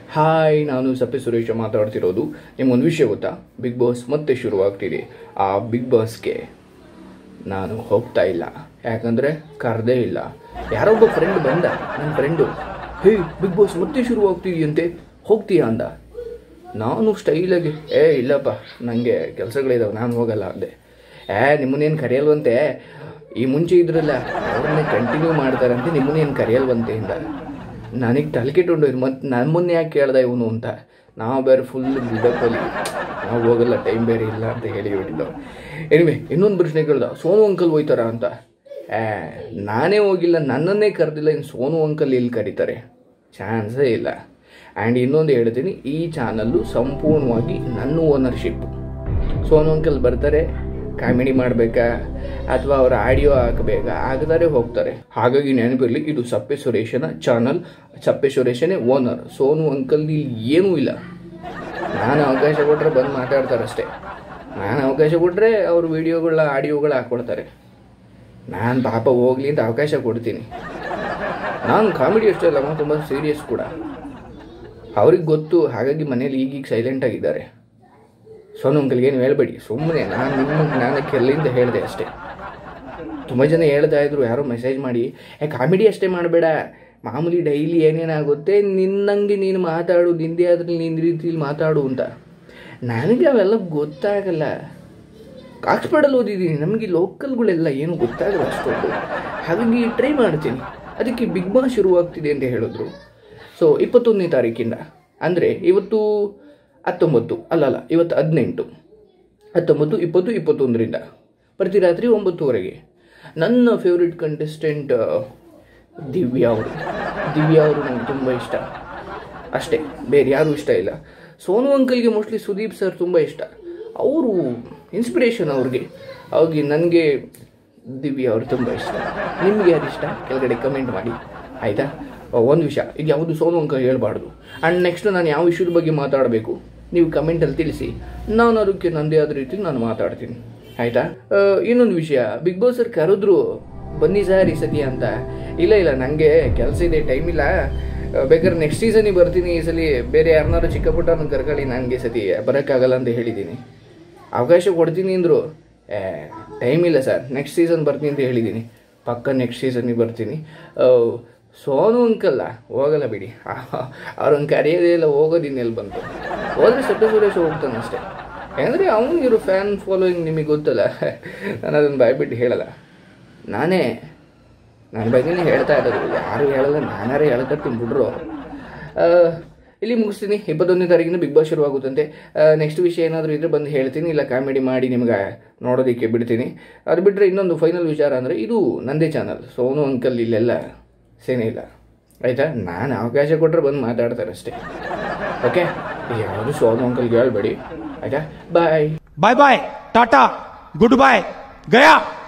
hi ನಾನು ಸಪ್ಪೆ ಸುರೇಶ ಮಾತಾಡ್ತಿರೋದು ನಿಮ್ಗೊಂದು ವಿಷಯ ಗೊತ್ತಾ ಬಿಗ್ ಬಾಸ್ ಮತ್ತೆ ಶುರುವಾಗ್ತಿದೆ ಆ ಬಿಗ್ ಬಾಸ್ಗೆ ನಾನು ಹೋಗ್ತಾ ಇಲ್ಲ ಯಾಕಂದರೆ ಕರೆದೇ ಇಲ್ಲ ಯಾರೊಬ್ಬ ಫ್ರೆಂಡ್ ಬಂದ ನನ್ನ ಫ್ರೆಂಡು ಹೇ ಬಿಗ್ ಬಾಸ್ ಮತ್ತೆ ಶುರುವಾಗ್ತಿದೆಯಂತೆ ಹೋಗ್ತೀಯಾ ಅಂದ ನಾನು ಸ್ಟೈಲಾಗಿ ಏ ಇಲ್ಲಪ್ಪ ನನಗೆ ಕೆಲಸಗಳಿದಾವೆ ನಾನು ಹೋಗಲ್ಲ ಅಂದೆ ಏ ನಿಮ್ಮನ್ನೇನು ಕರೆಯಲ್ವಂತೆ ಈ ಮುಂಚೆ ಇದ್ರಲ್ಲ ಅವ್ರನ್ನೇ ಕಂಟಿನ್ಯೂ ಮಾಡ್ತಾರಂತೆ ನಿಮ್ಮನ್ನೇನು ಕರೆಯಲ್ವಂತೆ ಇಂದ ನನಗೆ ತಲೆ ಕೆಟ್ಟುಂಡು ಮತ್ತು ನಮ್ಮನ್ನೇ ಯಾಕೆ ಕೇಳ್ದೆ ಇವನು ಅಂತ ನಾವು ಬೇರೆ ಫುಲ್ ಬಿಲ್ಡಪ್ಪಲ್ಲಿ ನಾವು ಹೋಗಲ್ಲ ಟೈಮ್ ಬೇರೆ ಇಲ್ಲ ಅಂತ ಹೇಳಿ ಬಿಟ್ಟಿದ್ದು ಎನಿವೆ ಇನ್ನೊಂದು ಪ್ರಶ್ನೆ ಕೇಳ್ದ ಸೋನು ಅಂಕಲ್ ಹೋಯ್ತಾರ ಅಂತ ಏ ನಾನೇ ಹೋಗಿಲ್ಲ ನನ್ನನ್ನೇ ಕರೆದಿಲ್ಲ ಇನ್ನು ಸೋನು ಅಂಕಲ್ ಎಲ್ಲಿ ಕರೀತಾರೆ ಚಾನ್ಸೇ ಇಲ್ಲ ಆ್ಯಂಡ್ ಇನ್ನೊಂದು ಹೇಳ್ತೀನಿ ಈ ಚಾನಲ್ಲು ಸಂಪೂರ್ಣವಾಗಿ ನನ್ನ ಓನರ್ಶಿಪ್ ಸೋನು ಅಂಕಲ್ ಬರ್ತಾರೆ ಕಾಮಿಡಿ ಮಾಡಬೇಕಾ ಅಥವಾ ಅವರ ಆಡಿಯೋ ಹಾಕಬೇಕಾ ಹಾಕಿದರೆ ಹೋಗ್ತಾರೆ ಹಾಗಾಗಿ ನೆನಪಿರಲಿ ಇದು ಸಪ್ಪೆ ಸುರೇಶನ ಚಾನಲ್ ಸಪ್ಪೆ ಸುರೇಶನೇ ಓನರ್ ಸೋನು ಅಂಕಲ್ ಇಲ್ಲಿ ಏನೂ ಇಲ್ಲ ನಾನು ಅವಕಾಶ ಕೊಟ್ಟರೆ ಬಂದು ಮಾತಾಡ್ತಾರಷ್ಟೇ ನಾನು ಅವಕಾಶ ಕೊಟ್ಟರೆ ಅವ್ರ ವಿಡಿಯೋಗಳ ಆಡಿಯೋಗಳು ಹಾಕ್ಕೊಡ್ತಾರೆ ನಾನು ಪಾಪ ಹೋಗ್ಲಿ ಅಂತ ಅವಕಾಶ ಕೊಡ್ತೀನಿ ನಾನು ಕಾಮಿಡಿ ಅಷ್ಟೇ ಅಲ್ಲಮ್ಮ ತುಂಬ ಸೀರಿಯಸ್ ಕೂಡ ಅವ್ರಿಗೆ ಗೊತ್ತು ಹಾಗಾಗಿ ಮನೇಲಿ ಈಗೀಗ ಸೈಲೆಂಟ್ ಆಗಿದ್ದಾರೆ ಸೋನು ಅಂಕಲ್ಗೆ ಏನು ಹೇಳ್ಬೇಡಿ ಸುಮ್ಮನೆ ನಾನು ನಿಮ್ಮ ಜ್ಞಾನಕ್ಕೆ ಎಲ್ಲಿಂದ ಹೇಳಿದೆ ಅಷ್ಟೇ ತುಂಬ ಜನ ಹೇಳ್ತಾ ಇದ್ರು ಯಾರೋ ಮೆಸೇಜ್ ಮಾಡಿ ಏ ಕಾಮಿಡಿ ಅಷ್ಟೇ ಮಾಡಬೇಡ ಮಾಮೂಲಿ ಡೈಲಿ ಏನೇನಾಗುತ್ತೆ ನಿನ್ನಂಗೆ ನೀನು ಮಾತಾಡು ನಿಂದೇ ಅದ್ರಲ್ಲಿ ನಿನ್ನ ರೀತಿಲಿ ಮಾತಾಡು ಅಂತ ನನಗೆ ಅವೆಲ್ಲ ಗೊತ್ತಾಗಲ್ಲ ಆಕ್ಸ್ಫರ್ಡಲ್ಲಿ ಓದಿದ್ದೀನಿ ನಮಗೆ ಲೋಕಲ್ಗಳೆಲ್ಲ ಏನು ಗೊತ್ತಾಗಲ್ಲ ಅಷ್ಟೊಂದು ಹಾಗಾಗಿ ಟ್ರೈ ಮಾಡ್ತೀನಿ ಅದಕ್ಕೆ ಬಿಗ್ ಬಾಸ್ ಶುರುವಾಗ್ತಿದೆ ಅಂತ ಹೇಳಿದ್ರು ಸೊ ಇಪ್ಪತ್ತೊಂದನೇ ತಾರೀಕಿಂದ ಅಂದರೆ ಇವತ್ತು ಹತ್ತೊಂಬತ್ತು ಅಲ್ಲಲ್ಲ ಇವತ್ತು ಹದಿನೆಂಟು ಹತ್ತೊಂಬತ್ತು ಇಪ್ಪತ್ತು ಇಪ್ಪತ್ತೊಂದರಿಂದ ಪ್ರತಿ ರಾತ್ರಿ ಒಂಬತ್ತುವರೆಗೆ ನನ್ನ ಫೇವ್ರೆಟ್ ಕಂಟೆಸ್ಟೆಂಟ್ ದಿವ್ಯಾ ಅವರು ದಿವ್ಯಾ ಅವರು ನನಗೆ ತುಂಬ ಇಷ್ಟ ಅಷ್ಟೇ ಬೇರೆ ಯಾರೂ ಇಷ್ಟ ಇಲ್ಲ ಸೋನು ಅಂಕಲ್ಗೆ ಮೋಸ್ಟ್ಲಿ ಸುದೀಪ್ ಸರ್ ತುಂಬ ಇಷ್ಟ ಅವರು ಇನ್ಸ್ಪಿರೇಷನ್ ಅವ್ರಿಗೆ ಅವ್ರಿಗೆ ನನಗೆ ದಿವ್ಯಾ ಅವರು ತುಂಬ ಇಷ್ಟ ನಿಮ್ಗೆ ಯಾರು ಇಷ್ಟ ಕೆಳಗಡೆ ಕಮೆಂಟ್ ಮಾಡಿ ಆಯಿತಾ ಒಂದು ವಿಷಯ ಇದು ಯಾವುದು ಸೋನು ಅಂಕಲ್ ಹೇಳ್ಬಾರ್ದು ಆ್ಯಂಡ್ ನೆಕ್ಸ್ಟ್ ನಾನು ಯಾವ ವಿಷಯದ ಬಗ್ಗೆ ಮಾತಾಡಬೇಕು ನೀವು ಕಮೆಂಟಲ್ಲಿ ತಿಳಿಸಿ ನಾನು ಅದಕ್ಕೆ ನನ್ನದೇ ಆದ ರೀತಿ ನಾನು ಮಾತಾಡ್ತೀನಿ ಆಯಿತಾ ಇನ್ನೊಂದು ವಿಷಯ ಬಿಗ್ ಬಾಸ್ ಸರ್ ಕರೆದ್ರು ಬನ್ನಿ ಸರ್ ಈ ಸತಿ ಅಂತ ಇಲ್ಲ ಇಲ್ಲ ನನಗೆ ಕೆಲಸ ಇದೆ ಟೈಮ್ ಇಲ್ಲ ಆ, ಬೇಕಾದ್ರೆ ನೆಕ್ಸ್ಟ್ ಸೀಸನಿಗೆ ಬರ್ತೀನಿ ಈ ಸಲ ಬೇರೆ ಯಾರನ್ನಾರು ಚಿಕ್ಕ ಪುಟ್ಟನ ಕರ್ಕೊಳ್ಳಿ ನನಗೆ ಈ ಸತಿ ಬರೋಕ್ಕಾಗಲ್ಲ ಅಂತ ಹೇಳಿದ್ದೀನಿ ಅವಕಾಶ ಕೊಡ್ತೀನಿ ಅಂದರು ಟೈಮ್ ಇಲ್ಲ ಸರ್ ನೆಕ್ಸ್ಟ್ ಸೀಸನ್ ಬರ್ತೀನಿ ಅಂತ ಹೇಳಿದ್ದೀನಿ ಪಕ್ಕ ನೆಕ್ಸ್ಟ್ ಸೀಸನಿಗೆ ಬರ್ತೀನಿ ಆ, ಸೋನು ಅಂಕಲ್ಲ ಹೋಗಲ್ಲ ಬಿಡಿ ಅವ್ರನ್ನ ಕರೆಯೋದೇ ಇಲ್ಲ ಹೋಗೋದು ಇನ್ನೆಲ್ಲಿ ಬಂತು ಹೋದ್ರೆ ಸತ್ಯ ಸುರೇಶ್ ಹೋಗ್ತಾನೆ ಅಷ್ಟೇ ಯಾಕಂದರೆ ಅವನಿಗಿರೋ ಫ್ಯಾನ್ ಫಾಲೋಯಿಂಗ್ ನಿಮಗೆ ಗೊತ್ತಲ್ಲ ನಾನು ಅದನ್ನು ಬಾಯ್ಬಿಟ್ಟು ಹೇಳಲ್ಲ ನಾನೇ ನನ್ನ ಬಗ್ಗೆನೇ ಹೇಳ್ತಾ ಇರೋದು ಯಾರು ಹೇಳಲ್ಲ ನಾನಾರೇ ಹೇಳ್ಕತ್ತೀನಿ ಬಿಡ್ರು ಆ, ಇಲ್ಲಿ ಮುಗಿಸ್ತೀನಿ ಇಪ್ಪತ್ತೊಂದನೇ ತಾರೀಕಿನ ಬಿಗ್ ಬಾಸ್ ಶುರುವಾಗುತ್ತಂತೆ ನೆಕ್ಸ್ಟ್ ವಿಷಯ ಏನಾದರೂ ಇದ್ರೆ ಬಂದು ಹೇಳ್ತೀನಿ ಇಲ್ಲ ಕಾಮಿಡಿ ಮಾಡಿ ನಿಮ್ಗೆ ನೋಡೋದಕ್ಕೆ ಬಿಡ್ತೀನಿ ಅದು ಬಿಟ್ಟರೆ ಇನ್ನೊಂದು ಫೈನಲ್ ವಿಚಾರ ಅಂದರೆ ಇದು ನಂದೇ ಚಾನಲ್ ಸೋನು ಅಂಕಲ್ ಇಲ್ಲೆಲ್ಲ ಸೇನೆ ಇಲ್ಲ ಆಯಿತಾ ನಾನು ಅವಕಾಶ ಕೊಟ್ಟರೆ ಬಂದು ಮಾತಾಡ್ತಾರೆ ಅಷ್ಟೇ ಓಕೆ ಯಾವುದು ಸೋನು ಅಂಕಲ್ಗೆ ಹೇಳ್ಬೇಡಿ ಆಯಿತಾ bye bye bye tata good bye गया